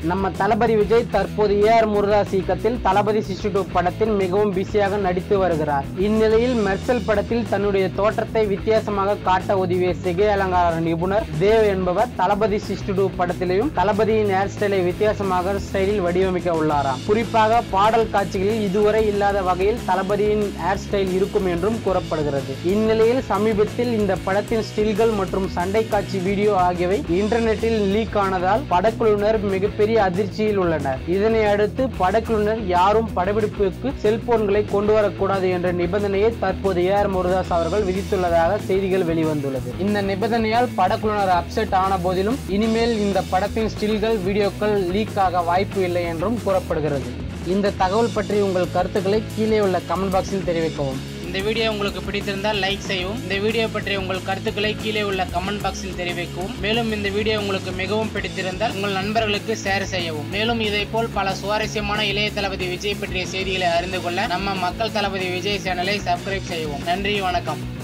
நம்ம தளபதி விஜய் தற்போது ஏஆர் முருதாஸ் இயக்கத்தில் தளபதி சிக்ஸ்டி டூ படத்தில் மிகவும் பிஸியாக நடித்து வருகிறார் இந்நிலையில் மெர்சல் படத்தில் தன்னுடைய தோற்றத்தை வித்தியாசமாக காட்ட உதவிய சிகை அலங்கார நிபுணர் தேவ் என்பவர் தளபதி சிக்ஸ்டி டூ படத்திலையும் தளபதியின் ஹேர் ஸ்டைலை வித்தியாசமாக ஸ்டைலில் வடிவமைக்க உள்ளாராம் குறிப்பாக பாடல் காட்சிகளில் இதுவரை இல்லாத வகையில் தளபதியின் ஹேர் ஸ்டைல் இருக்கும் என்றும் கூறப்படுகிறது இந்நிலையில் சமீபத்தில் இந்த படத்தின் ஸ்டில்கள் மற்றும் சண்டை காட்சி வீடியோ ஆகியவை இன்டர்நெட்டில் லீக் ஆனதால் படக்குழுவினர் மிகப்பெரிய அதிர்ச்சியில் உள்ளனர் இதனை அடுத்து படக்குழுவினர் யாரும் படப்பிடிப்புக்கு செல்போன்களை கொண்டு வரக்கூடாது என்ற நிபந்தனையை தற்போது ஏஆர் முருதாஸ் அவர்கள் விதித்துள்ளதாக செய்திகள் வெளிவந்துள்ளது இந்த நிபந்தனையால் படக்குழுவினர் அப்செட் ஆன போதிலும் இனிமேல் இந்த படத்தின் ஸ்டில்கள் வீடியோக்கள் லீக் ஆக வாய்ப்பு இல்லை என்றும் கூறப்படுகிறது இந்த தகவல் பற்றி உங்கள் கருத்துக்களை கீழே உள்ள கமெண்ட் பாக்ஸில் தெரிவிக்கவும் இந்த வீடியோ உங்களுக்கு பிடித்திருந்தால் லைக் செய்யவும் இந்த வீடியோ பற்றிய உங்கள் கருத்துக்களை கீழே உள்ள கமெண்ட் பாக்ஸில் தெரிவிக்கவும் மேலும் இந்த வீடியோ உங்களுக்கு மிகவும் பிடித்திருந்தால் உங்கள் நண்பர்களுக்கு ஷேர் செய்யவும் மேலும் இதை போல் பல சுவாரஸ்யமான இளைய தளபதி விஜய் பற்றிய செய்திகளை அறிந்து கொள்ள நம்ம மக்கள் தளபதி விஜய் சேனலை சப்ஸ்கிரைப் செய்யவும் நன்றி வணக்கம்